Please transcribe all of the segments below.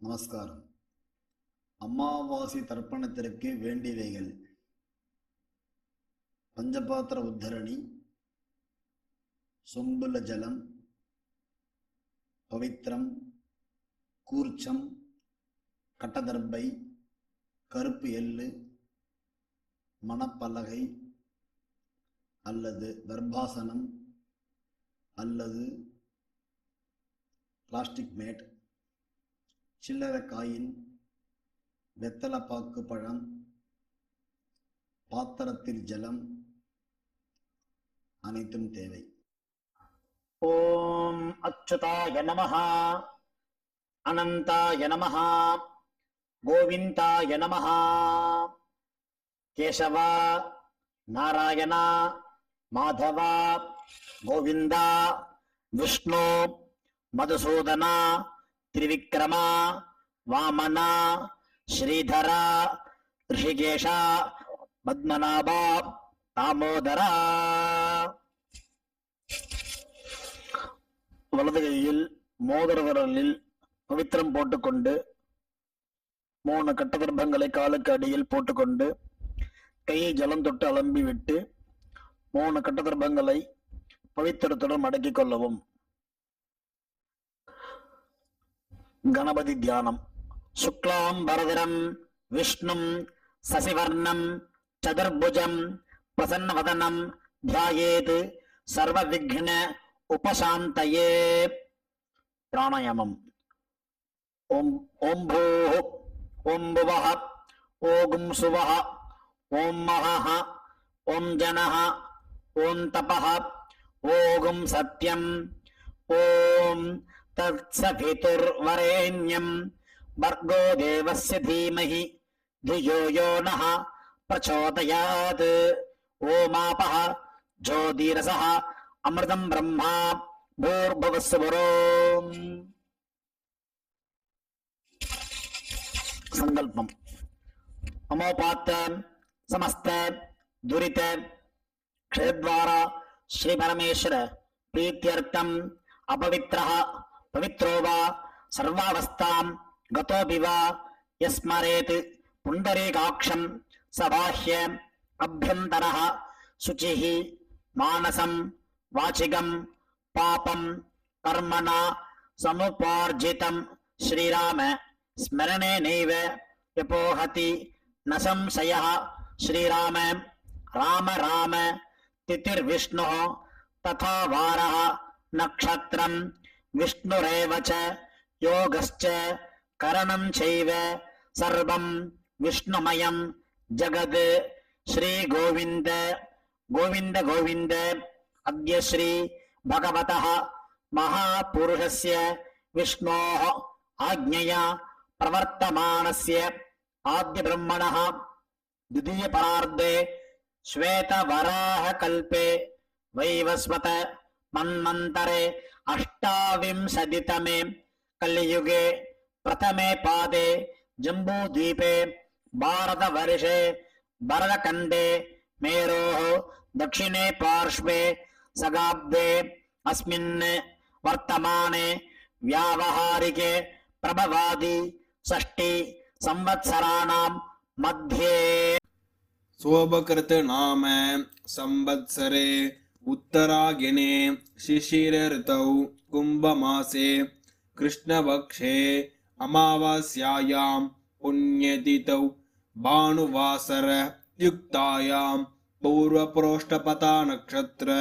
நமஸ்காரம் அமாவாசை தர்ப்பணத்திற்கு வேண்டியவைகள் பஞ்சபாத்திர உத்தரணி சொம்புல ஜலம் பவித்திரம் கூர்ச்சம் கட்டதர்பை கருப்பு எள்ளு மணப்பலகை அல்லது தர்பாசனம் அல்லது பிளாஸ்டிக் மேட் சில்லறை காயின் வெத்தலைப்பாக்கு பழம் பாத்திரத்தில் ஜலம் அனைத்தும் தேவை ॐ अच्युताय नमः अनन्ताय नमः गोविन्दाय नमः केशव नारायण माधव गोविन्द विष्णु मधुसूदन त्रिविक्रम वामन श्रीधर ऋषिकेश पद्मनाभ दामोदर வலது கையில் மோதிர விரலில் பவித்திரம் போட்டுக்கொண்டு மூணு கட்டகர்ப்பங்களை காலுக்கு அடியில் போட்டுக்கொண்டு கையை ஜலம் தொட்டு அலம்பி விட்டு மூணு கட்டகர்ப்பங்களை பவித்திரத்துடன் மடக்கிக் கொள்ளவும் கணபதி தியானம் சுக்லாம் பரதரம் விஷ்ணும் சசிவர்ணம் சதுர்புஜம் பிரசன்னவதனம் தியாயேத் சர்வ விக்ன उपशान्तये प्राणायामम् ॐ ॐ भूः ॐ भुवः ॐ सुवः ॐ महः ॐ जनः ॐ तपः ॐ सत्यम् ॐ तत्सवितुर्वरेण्यम् भर्गो देवस्य धीमहि धियो यो नः प्रचोदयात् ओमापः ज्योतिरसः அமிர்தம் பிரம்மா பூர்பவஸ்வரோம் சங்கல்பம் அமோபாத்த சமஸ்த துரித க்ஷயத்வாரா ஸ்ரீ பரமேஸ்வர பிரீத்தியர்த்தம் அபவித்ரः பவித்ரோ வா சர்வாவஸ்தாம் கதோபி வா யஸ்மரேத் புண்டரீகாட்சம் சபாஹ்ய அபியந்தரः சுச்சிः மானசம் வாச்சிகம் பாபம் கர்மணா சமுபார்ஜிதம் ஸ்ரீராம ஸ்மரணேனைவ யபோஹதி ந சம்சயः ஸ்ரீராம ராம ராம திதிர்விஷ்ணுः ததா வாரः நக்ஷத்திரம் விஷ்ணுரேவ च योगश्च करणं चैव सर्वं विष्णुमयं जगत् श्रीगोविन्द गोविन्द गोविन्द अद्य श्री भगवतः महापुरुषस्य विष्णोः आज्ञया प्रवर्तमानस्य आद्यब्रह्मणः द्वितीयपरार्धे श्वेतवराहकल्पे वैवस्वत मन्वन्तरे अष्टाविंशतितमे कलियुगे प्रथमे पादे जम्बूद्वीपे भारतवर्षे भरतखण्डे मेरोः दक्षिणे पार्श्वे सगाब्दे अस्मिन् वर्तमाने व्यावहारिके प्रभवादि षष्टि संवत्सराणां मध्ये सोपकृत नाम संवत्सरे उत्तरायणे शिशिरऋतौ कुम्भमासे कृष्णपक्षे अमावास्यायां पुण्यतिथौ भानुवासर युक्तायां पूर्वप्रोष्ठपता नक्षत्र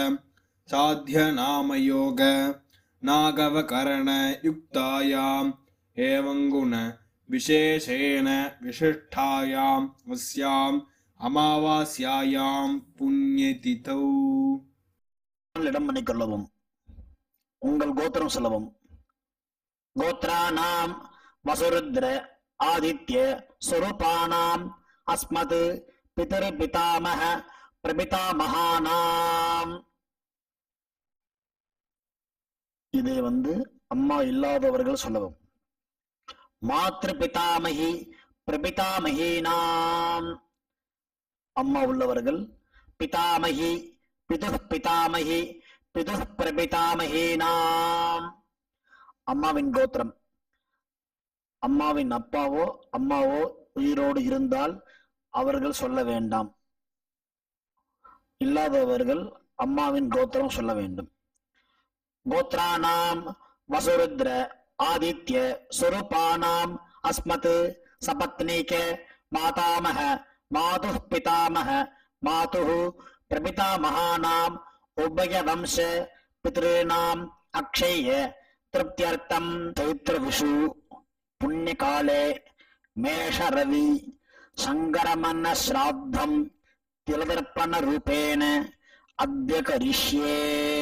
साध्यनामयोग नागवकरण युक्तायाम् एवं गुण विशेषेण विशिष्टायाम् अस्याम् அமாவாஸ்யாயாம் புண்ணியதிதௌ இடம் பண்ணிக்கொள்ளவும் உங்கள் கோத்திரம் சொல்லவும் கோத்ரானாம் வசுருத்ர ஆதித்ய ஸ்வரூபானாம் அஸ்மத் பிதர் பிதாமக பிரபிதாமகானாம் இதை வந்து அம்மா இல்லாதவர்கள் சொல்லவும் மாத்ரு பிதாமகி பிரபிதாமகீனாம் அம்மா உள்ளவர்கள் பிதாமகி பிது பிதாமகி பிது பிரபிதாமகீனாம் அம்மாவின் கோத்திரம் அம்மாவின் அப்பாவோ அம்மாவோ உயிரோடு இருந்தால் அவர்கள் சொல்ல வேண்டாம் இல்லாதவர்கள் அம்மாவின் கோத்திரம் சொல்ல வேண்டும் கோத்ரானாம் வசுருத்ர ஆதித்ய சுரூபானாம் அஸ்மத் சபத்னீக மாதாமக மாது பிதாமக மாது பிரபிதாமகானாம் உபய வம்ச பித்ருணாம் அக்ஷய திருப்தியர்த்தம் चैत्र विषु पुण्यकाले मेषरवि सङ्गरमन श्राद्धम् तिलदर्पणरूपेण अद्य करिष्ये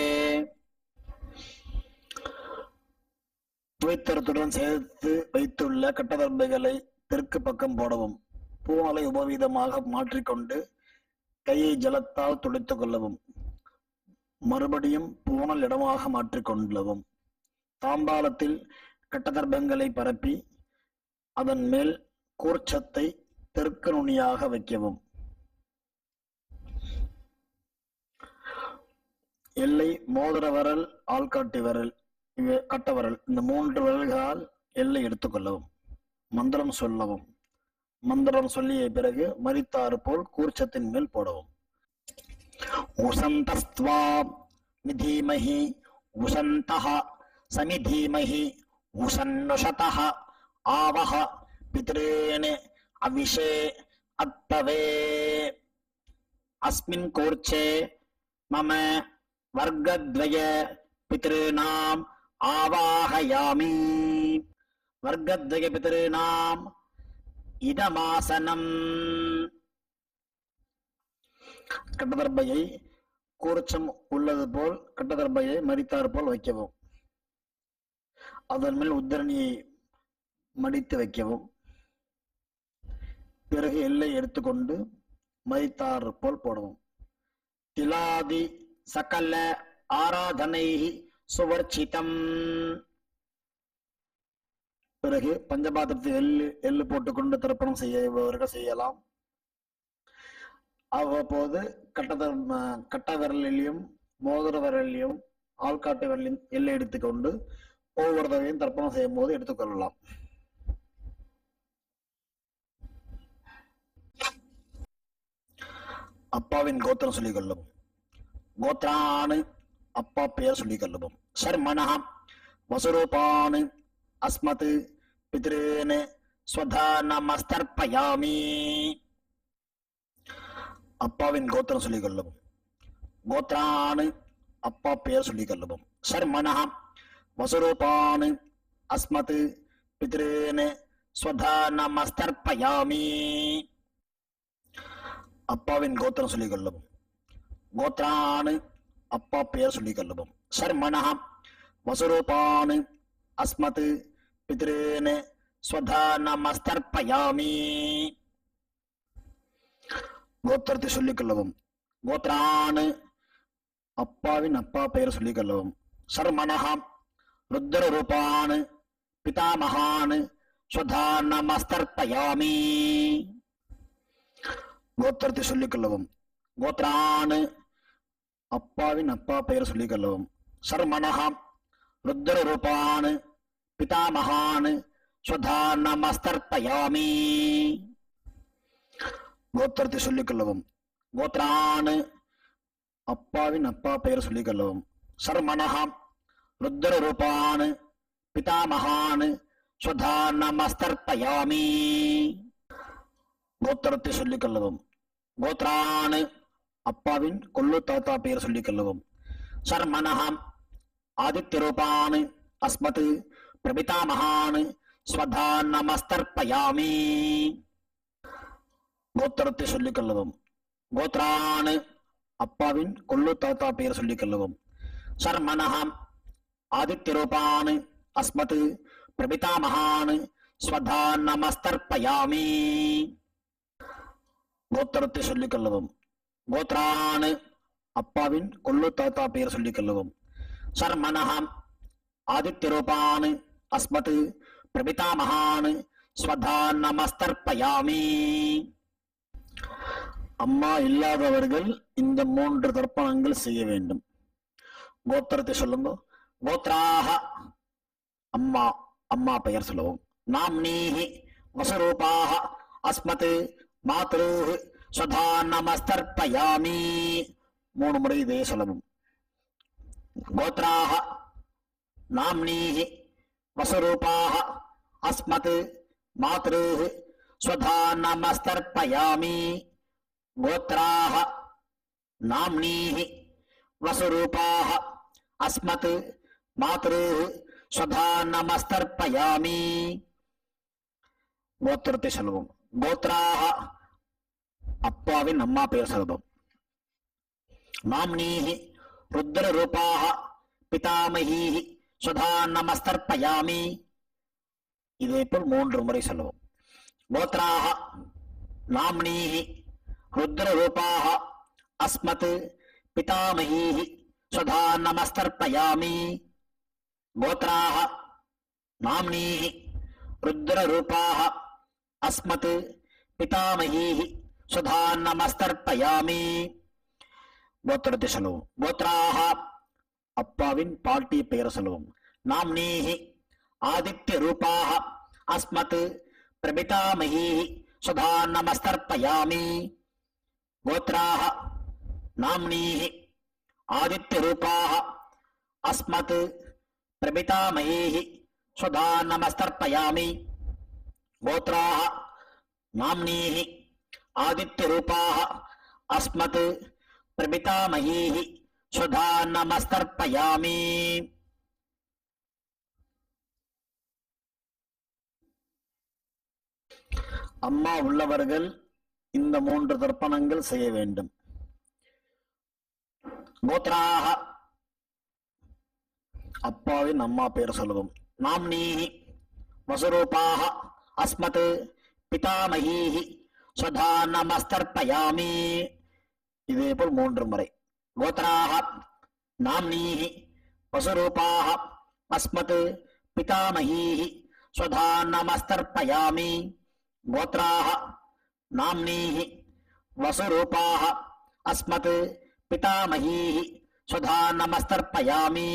துவைத்தரத்துடன் சேர்த்து வைத்துள்ள கட்டதர்பைகளை தெற்கு பக்கம் போடவும் பூமலை உபவீதமாக மாற்றிக்கொண்டு கையை ஜலத்தால் துடைத்துக் கொள்ளவும் மறுபடியும் பூனல் இடமாக மாற்றிக்கொள்ளவும் தாம்பாளத்தில் கட்டதர்பங்களை பரப்பி அதன் மேல் கூர்ச்சத்தை தெற்கு நுனியாக வைக்கவும் எல்லை மோதிர விரல் ஆள்காட்டி விரல் இவ- கட்ட விரல் இந்த மூன்று விரல்களால் எல்லை எடுத்துக்கொள்ளவும் மந்திரம் சொல்லவும் மந்திரம் சொல்லிய பிறகு மரித்தாறு போல் கூர்ச்சத்தின் மேல் போடவும் உசந்தஸ்துவா நிதீமஹி உசந்தஹ சமிதீமஹி உசன்னுஷதः आवह पितॄन् अविशे अत्तवे अस्मिन् कूर्चे मम वर्गद्वय पितॄणाम् आवाहयामि वर्गद्वय पितॄणाम् இதமாசனம் கட்டதர்பையை கூர்ச்சம் உள்ளது போல் கட்டதர்பையை மரித்தார் போல் வைக்கவும் அதன் மேல் உத்தரணியை மடித்து வைக்கவும் பிறகு எல்லை எடுத்துக்கொண்டு மரித்தார் போல் போடவும் திலாதி சகல ஆராதனை சுவர்ச்சிதம் பிறகு பஞ்சபாத்திரத்தில் எள்ளு எள்ளு போட்டுக்கொண்டு தர்ப்பணம் செய்யவர்கள் செய்யலாம் அவ்வப்போது கட்டத ம- கட்ட விரலிலையும் மோதிர விரலிலையும் ஆள்காட்டு விரலையும் எல்லை எடுத்துக்கொண்டு ஒவ்வொரு தடவையும் தர்ப்பணம் செய்யும் போது எடுத்துக்கொள்ளலாம் அப்பாவின் கோத்திரம் சொல்லிக் கொள்ளவும் கோத்ரானு அப்பா பெயர் சொல்லிக் கொள்ளவும் சர்மணா வசுரூபானு அஸ்மத் பித்ருன்னு ஸ்வதா நமஸ்தர்ப்பயாமி அப்பாவின் கோத்திரம் சொல்லிக் கொள்ளவும் கோத்ரானு அப்பா பெயர் சொல்லிக் கொள்ளவும் சர்மணா வசுரூபானு அஸ்மத் பித்ருன்னு ஸ்வதா நமஸ்தர்ப்பயாமி அப்பாவின் கோத்திரம் சொல்லிக் கொள்ளவும் கோத்ரானு அப்பா பெயர் சொல்லிக் கொள்ளவும் சர்மணா வசுரூபானு அஸ்மத் பித்ருன்னு ஸ்வதா நமஸ்தர்ப்பயாமி கோத்திரத்தை சொல்லிக் கொள்ளவும் கோத்ரானு அப்பாவின் அப்பா பெயர் சொல்லிக் கொள்ளவும் சர்மணா ருத்ர ரூபானு பிதாமகான் ஸ்வதா நமஸ்தர்ப்பயாமி கோத்திரத்தை சொல்லிக் கொள்ளவும் கோத்ரானு அப்பாவின் அப்பா பெயர் சொல்லிக் கொள்ளவும் சர்மணா ருத்ர ரூபான் பிதாமகான் ஸ்வதா நமஸ்தர்ப்பயாமி கோத்திரத்தை சொல்லிக் கொள்ளவும் கோத்ரானு அப்பாவின் அப்பா பெயர் சொல்லிக் கொள்ளவும் சர்மணா ருத்ர ரூபான் பிதாமகான் ஸ்வதா நமஸ்தர்ப்பயாமி கோத்திரத்தை சொல்லிக் கொள்ளவும் கோத்ரானு அப்பாவின் கொள்ளு தாத்தா பெயர் சொல்லிக் கொள்ளவும் சர்மணஹாம் ஆதித்ய ரூபான் அஸ்மத் பிரபிதாமகான் ஸ்வதா நமஸ்தர்ப்பயாமி கோத்திரத்தை சொல்லிக் கொள்ளவும் கோத்ரானு அப்பாவின் கொள்ளு தாத்தா பெயர் சொல்லிக் கொள்ளவும் சர்மணஹாம் ஆதித்ய ரூபான் அஸ்மத் பிரபிதாமகான் ஸ்வதா நமஸ்தர்ப்பயாமி கோத்திரத்தை சொல்லிக் கொள்ளவும் கோத்ரானு அப்பாவின் கொள்ளு தாத்தா பெயர் சொல்லிக் கொள்ளவும் சர்மணஹாம் ஆதித்ய ரூபான் அஸ்மத் பிரபிதாமகான் ஸ்வதா நமஸ்தர்ப்பயாமி அம்மா இல்லாதவர்கள் இந்த மூன்று தர்ப்பணங்கள் செய்ய வேண்டும் கோத்திரத்தை சொல்லுங்க கோத்ராக அம்மா அம்மா பெயர் சொல்லவும் நாம்னீஹி வசுரூபாः அஸ்மத் மாத்ருः சுதா நமஸ்தர்ப்பயாமி மூணு முறை இதே சொல்லவும் கோத்ராः நாம்னீஹி வசுரூபாः அஸ்மத் மாத்ருः சுதா நமஸ்தர்ப்பயாமி கோத்ராः நாம்னீஹி வசுரூபாः அஸ்மத் மாத்ருः சுதா நமஸ்தர்ப்பயாமி கோத்திரத்தை சொல்லுவோம் கோத்ராக அப்பாவின் அம்மா பெயர் சொல்லுவோம் நாம்னீஹி ருத்ர ரூபாக பிதாமகீஹி சுதா நமஸ்தர்ப்பயாமி இதே போல் மூன்று முறை சொல்லுவோம் கோத்ராக நாம்னீஹி ருத்ர ரூபாக அஸ்மத் பிதாமகீஹி சுதா நமஸ்தர்ப்பயாமி गोत्राः नाम्नीः रुद्ररूपाः अस्मत् पितामहीः सुधा நமஸ்தர்ப்பயாமி கோத்திரத்தை சொல்லுவோம் கோத்ராக அப்பாவின் பாட்டி பெயர் சொல்லுவோம் நாம்னீஹி ஆதித்ய ரூபாக அஸ்மத் பிரபிதாமகீஹி சுதா நமஸ்தர்ப்பயாமி கோத்ராக நாம்னீஹி ஆதித்ய ரூபாக அஸ்மத் प्रपितामहीः सुधा नमस्तर्पयामि गोत्राः नाम्नीः आदित्यरूपाः अस्मत् प्रपितामहीः सुधा नमस्तर्पयामि அம்மா உள்ளவர்கள் இந்த மூன்று தர்ப்பணங்கள் செய்ய வேண்டும் கோத்ராக அப்பாவின் அம்மா பேர் சொல்லுவோம் நாம்னீஹி வசுரூபாக அஸ்மத் பிதாமகீஹி சுதா நமஸ்தர்ப்பயாமி இதே போல் மூன்று முறை கோத்ராக நாம்னீஹி வசுரூபாக அஸ்மத் பிதாமகீஹி சுதா நமஸ்தர்ப்பயாமி கோத்ராக நாம்னீஹி வசுரூபாக அஸ்மத் பிதாமகீஹி சுதா நமஸ்தர்ப்பயாமி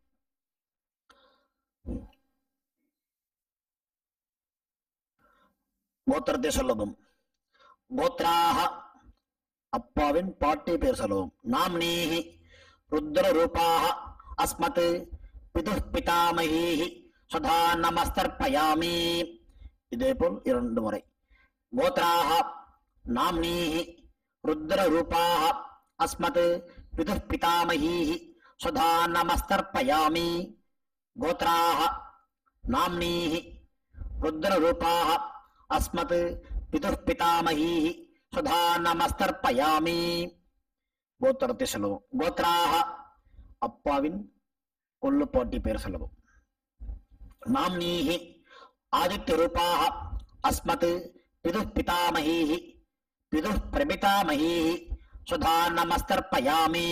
கோத்திரத்தை சொல்லவும் கோத்ராக அப்பாவின் பாட்டி பேர் சொல்லவும் நாம்னீஹி ருத்ர ரூபாக அஸ்மத் பிது பிதாமகீஹி சுதா நமஸ்தர்ப்பயாமி இதே போல் இரண்டு முறை கோத்ராக நாம்னீஹி ருத்ர ரூபாக அஸ்மத் பிது பிதாமகீஹி சுதா நமஸ்தர்ப்பயாமி கோத்ராக நாம்னீஹி ருத்ரரூபாः அஸ்மத் பிதுः பிதாமகீः சுதா நமஸ்தர்ப்பயாமி கோத்திரத்தை சொல்லுவோம் கோத்ராக அப்பாவின் கொள்ளுப்பாட்டி பெயர் சொல்லுவோம் நாம்னீஹி ஆதித்ய ரூபாக அஸ்மத் பிதுः பிதாமகீः பிதுः பிரபிதாமகீः சுதா நமஸ்தர்ப்பயாமி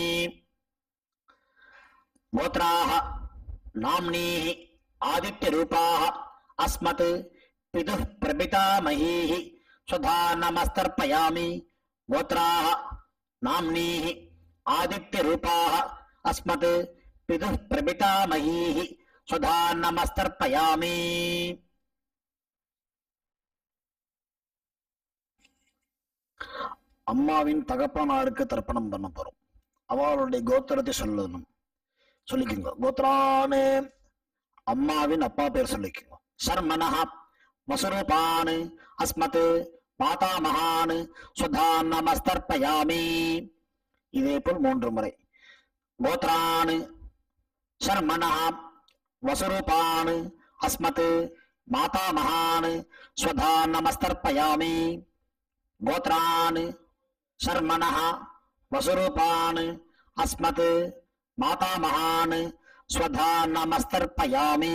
गोत्राः नाम्नीः आदित्यरूपाः अस्मत् पितुः प्रपितामहीः स्वधा नमस्तर्पयामि गोत्राः नाम्नीः आदित्यरूपाः अस्मत् पितुः प्रपितामहीः स्वधा नमस्तर्पयामि அம்மாவின் தகப்பனாருக்கு தர்ப்பணம் பண்ண போறோம் அவளுடைய கோத்திரத்தை சொல்லணும் சொல்லிக்கோங்க கோத்ரானு அம்மாவின் அப்பா பேர் சொல்லிக்கோங்க சர்மனஹ வசுரூபான் அஸ்மத் மாதாமகான் சுதா நமஸ்தர்ப்பயாமி இதே போல் மூன்று முறை கோத்ரான் சர்மனஹ வசுரூபான் அஸ்மத் மாதாமகான் சுதா நமஸ்தர்ப்பயாமி கோத்ரான் சர்மனஹ வசுரூபான் அஸ்மத் மாதாமகான் ஸ்வதா நமஸ்தர்ப்பயாமி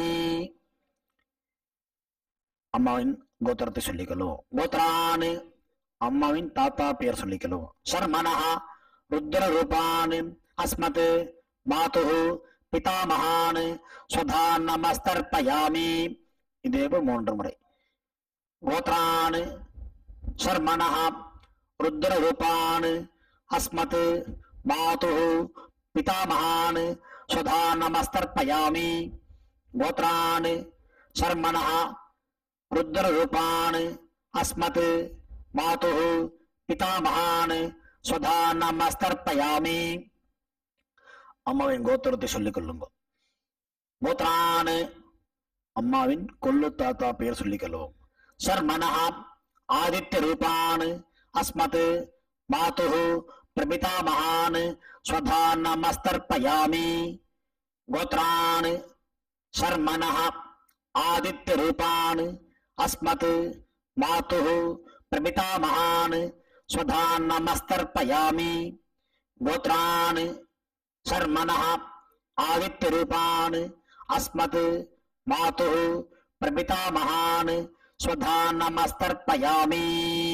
அம்மாவின் கோத்திரத்தை சொல்லிக்கலும் கோத்ரான் அம்மாவின் தாத்தா பெயர் சொல்லிக்கலும் சர்மனஹ ருத்ர ரூபான் அஸ்மத் மாது பிதாமகான் ஸ்வதா நமஸ்தர்ப்பயாமி இதேபோல் மூன்று முறை கோத்ரான் சர்மனஹ ருத்ர ரூபான் அஸ்மத் மாது पितामहान् स्वधा नमस्तर्पयामि गोत्रान् शर्मणः ருத்ரரூபான் அஸ்மத் மாதுः பிதாமகான் ஸ்வதா நமஸ்தர்ப்பயாமி அம்மாவின் கோத்திரத்தை சொல்லிக் கொள்ளுங்க கோத்ரான் அம்மாவின் கொள்ளு தாத்தா பெயர் சொல்லிக் கொள்வோம் சர்மனஹா ஆதித்ய ரூபான் அஸ்மத் மாதுः பிரபிதாமகான் ஸ்வதா நமஸ்தர்ப்பயாமி गोत्रान् शर्मणः आदित्यरूपान् अस्मत् मातुः प्रपितामहान् स्वधा नमस्तर्पयामि गोत्रान् शर्मणः आदित्यरूपान् अस्मत् मातुः प्रपितामहान् स्वधा नमस्तर्पयामि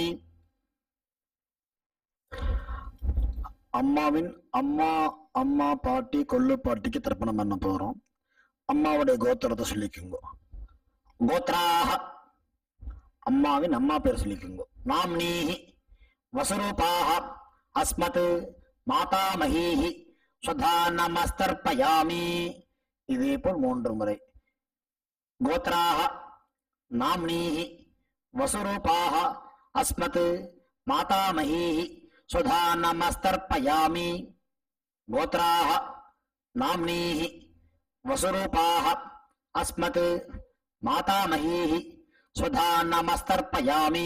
அம்மாவின் அம்மா அம்மா பாட்டி கொள்ளு பாட்டிக்கு தர்ப்பணம் பண்ண போறோம் அம்மாவுடைய கோத்திரத்தை சொல்லிக்குங்க கோத்ராக அம்மாவின் அம்மா பேர் சொல்லிக்குங்க நாம்னீஹி வசுரூபாக அஸ்மத் மாதாமகீஹி ஸ்வதா நமஸ்தர்ப்பயாமி இதே போல் மூன்று முறை கோத்ராக நாம்னீஹி வசுரூபாக அஸ்மத் மாதாமகீஹி स्वधा नमस्तर्पयामि गोत्राः नाम्नीः वसुरूपाः अस्मत् मातामहीः स्वधा नमस्तर्पयामि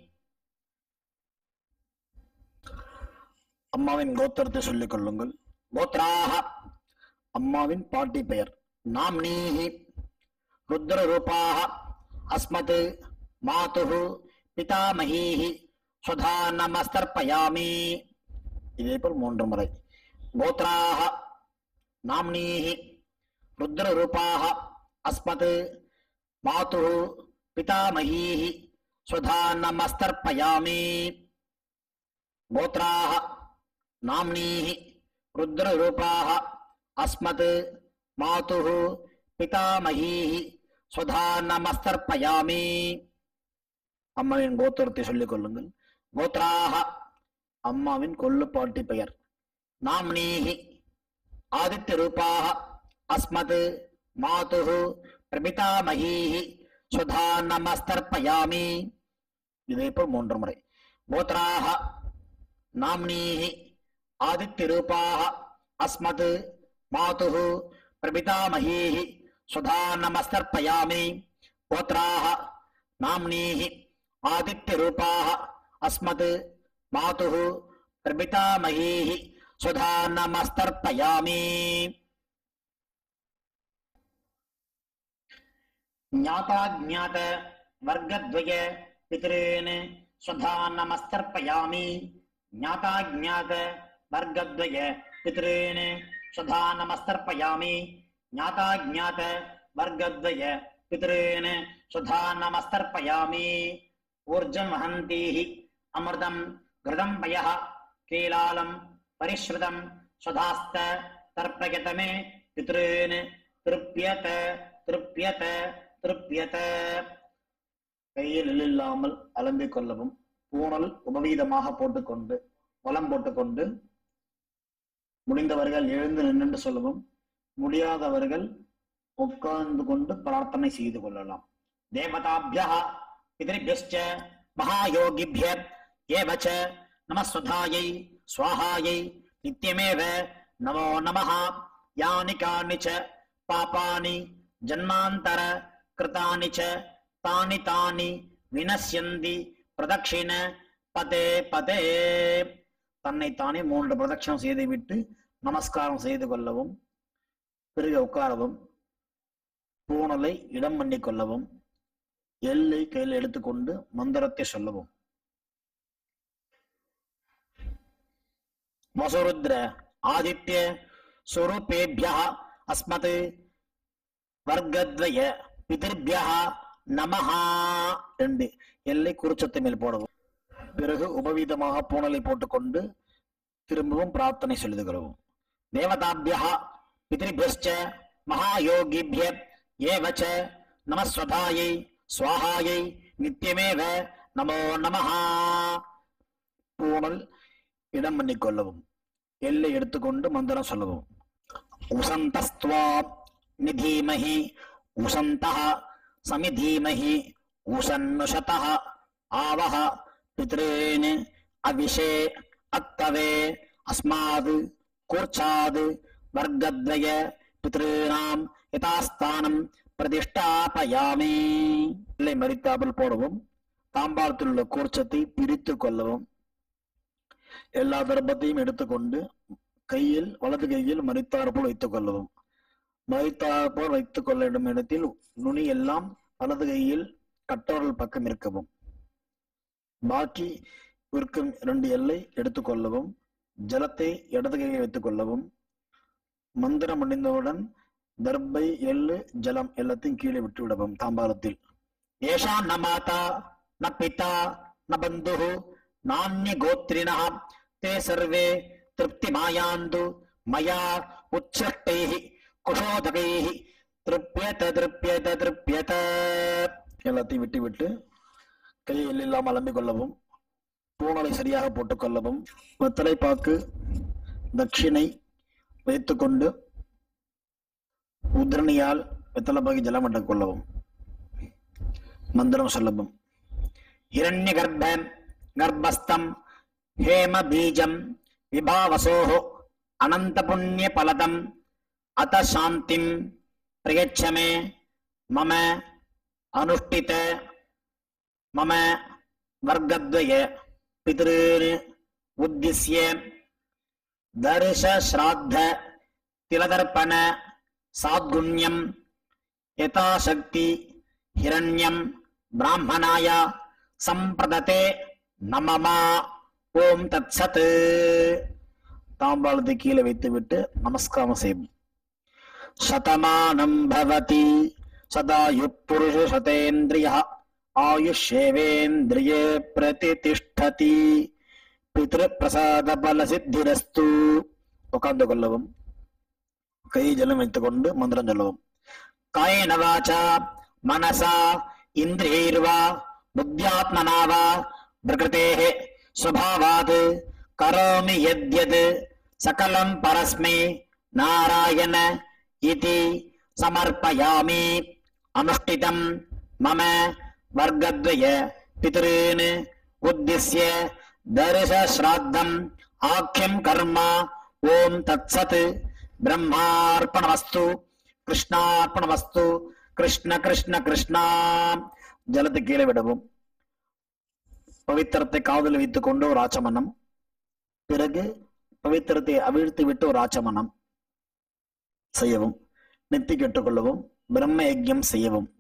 அம்மாவின் கோத்திரத்தை சொல்லிக் கொள்ளுங்கள் கோத்ராக அம்மாவின் பாட்டி பெயர் நாம்னீஹி ருத்ரரூபாக அஸ்மத் மாதுः பிதாமகீஹி சுதா நமஸ்தர்ப்பயாமி இதே போல் மூன்று முறை கோத்ராக நாம்னீஹி ருத்ரரூபாக அஸ்மத் மாதுः பிதாமகீஹி சுதா நமஸ்தர்ப்பயாமி கோத்ராக நாம்னீஹி ருத்ரரூபாக அஸ்மத் மாதுः பிதாமகீஹி சுதா நமஸ்தர்ப்பயாமி அம்மாவின் கோத்திரத்தை சொல்லிக் கொள்ளுங்கள் கோத்ராக அம்மாவின் கொள்ளுப்பாட்டி பெயர் நாம்னீஹி ஆதித்ய ரூபாக அஸ்மத் மாதுः பிரபிதாமகீஹி சுதா நமஸ்தர்ப்பயாமி இதே போல் மூன்று முறை கோத்ராக நாம்னீஹி ஆதித்ய ரூபாக அஸ்மத் மாதுः பிரபிதாமகீஹி சுதா நமஸ்தர்ப்பயாமி கோத்ராக நாம்னீஹி आदित्यरूपाः अस्मत् मातुः प्रपितामहीः सुधा नमस्तर्पयामि ज्ञाताज्ञात वर्गद्वय पितॄन् स्वधा नमस्तर्पयामि ज्ञाताज्ञात वर्गद्वय पितॄन् स्वधा नमस्तर्पयामि ज्ञाताज्ञात वर्गद्वय पितॄन् स्वधा नमस्तर्पयामि ऊर्जं वहन्तीः अमृतं घृतं पयः कीलालं परिश्रुतं स्वधास्त तर्पयत मे पितॄन् திருப்பியத திருப்பியத திருப்பியத கையில் இல்லாமல் அலம்பிக் கொள்ளவும் பூணல் உபவீதமாக போட்டுக்கொண்டு வலம் போட்டுக்கொண்டு முடிந்தவர்கள் எழுந்து நின்று சொல்லவும் முடியாதவர்கள் உட்கார்ந்து கொண்டு பிரார்த்தனை செய்து கொள்ளலாம் தேவதாபிய பிதृभ्यश्च महायोगिभ्य एव च नमस्वधायै स्वाहायै नित्यमेव नमो नमः यानि कानि च पापानि जन्मान्तर कृतानि च तानि तानि विनश्यन्ति பிரதட்சிண பதே பதே தன்னைத்தானே மூன்று பிரதட்சணம் செய்துவிட்டு நமஸ்காரம் செய்து கொள்ளவும் பிறகு உட்காரவும் பூணலை இடம் பண்ணிக் கொள்ளவும் எல்லை கையில் எடுத்துக்கொண்டு மந்திரத்தை சொல்லவும் வசுருத்ர ஆதித்ய சுரூபேபிய அஸ்மத் வர்க்கத்வய பிதிர்பிய நமஹா ரெண்டு எல்லை குறிச்சத்தை மேல் போடவும் பிறகு உபவீதமாக பூணலை போட்டுக்கொண்டு திரும்பவும் பிரார்த்தனை சொல்லுகிறோம் தேவதாபிய பிதிருபியश्च மகாயோகிபிய ஏவ ச நமஸ்வதாயை சுவாகாயை நித்தியமேவ நமோ நமஹா பூணல் இடம் பண்ணிக் கொள்ளவும் எல்லை எடுத்துக்கொண்டு மந்திரம் சொல்லவும் உசந்தஸ்துவா நிதீமஹி உசந்தः சமிதீமஹி உசன்னுஷதः ஆவஹ பித்ரேன் அவிஷே அத்தவே அஸ்மாத் கூர்ச்சாத் வர்க்கத்வய பித்ருணாம் யதாஸ்தானம் பிரதிஷ்டாபயாமி இல்லை மறித்தாமல் போடவும் தாம்பாளத்தில் உள்ள கூர்ச்சத்தை பிரித்து கொள்ளவும் எல்லா தர்ப்பத்தையும் எடுத்துக்கொண்டு கையில் வலது கையில் மறித்தார் போல் வைத்துக் கொள்ளவும் மறித்தார் போல் வைத்துக் கொள்ள வேண்டும் இடத்தில் நுனி எல்லாம் வலது கையில் கட்டவர்கள் பக்கம் இருக்கவும் பாக்கி இருக்கும் இரண்டு எல்லை எடுத்துக்கொள்ளவும் ஜலத்தை இடது கையில் வைத்துக் கொள்ளவும் மந்திரம் முடிந்தவுடன் தர்பை எள்ளு ஜலம் எல்லாத்தையும் கீழே விட்டு விடவும் தாம்பாளத்தில் ஏஷா ந மாதா ந பிதா ந பந்து நானிய கோத்ரிண தே சர்வே திருப்தி மாயாந்து மயா உச்சிருஷ்டை குஷோதகை திருப்பியத திருப்பியத திருப்பியத எல்லாத்தையும் விட்டு விட்டு கையில் இல்லாமல் அலம்பிக் கொள்ளவும் பூணலை சரியாக போட்டுக் கொள்ளவும் வெத்தலை பாக்கு தட்சிணை வைத்துக்கொண்டு உத்ரணியால் வெத்தலை பாக்கி ஜலம் அடக் கொள்ளவும் மந்திரம் சொல்லவும் हिरण्य गर्भम गर्भस्थम हेम बीजम विभावसोः अनंत पुण्य फलदम अत शांतिम प्रयच्छ मे मम अनुष्ठित मम वर्गद्वय पितॄन् उद्दिश्य दर्श श्राद्ध तिलदर्पण साद्गुण्यम यथाशक्ति हिरण्यम ब्राह्मणाय சம்பிரததே நமமா ஓம் தத்சத் தாம்பாளத்தை கீழே வைத்துவிட்டு நமஸ்காரம் செய்யும் சதமானம் பவதி சதாயு புருஷ சதேந்திரிய ஆயுஷேவேந்திரியே பிரதிதிஷ்டதி பித்ரு பிரசாத பல சித்திரஸ்து உட்கார்ந்து கொள்ளவும் கை ஜலம் வைத்துக் கொண்டு மந்திரம் சொல்லவும் காயேன வாச்சா மனசா இந்திரியைர்வா बुद्ध्यात्मना वा प्रकृतेः स्वभावात् करोमि यद्यत् सकलं परस्मै नारायण इति समर्पयामि अनुष्ठितं मम वर्गद्वय पितॄन् उद्दिश्य दर्शश्राद्धम् आख्यं कर्म ॐ तत्सत् ब्रह्मार्पणमस्तु कृष्णार्पणमस्तु कृष्ण कृष्ण कृष्णा ஜலத்தை கீழே விடவும் பவித்திரத்தை காதில் வைத்துக் கொண்டு ஒரு ஆச்சமனம் பிறகு பவித்திரத்தை அவிழ்த்து விட்டு ஒரு ஆச்சமனம் செய்யவும் நெத்தி கெட்டுக்கொள்ளவும் பிரம்ம யஜ்யம் செய்யவும்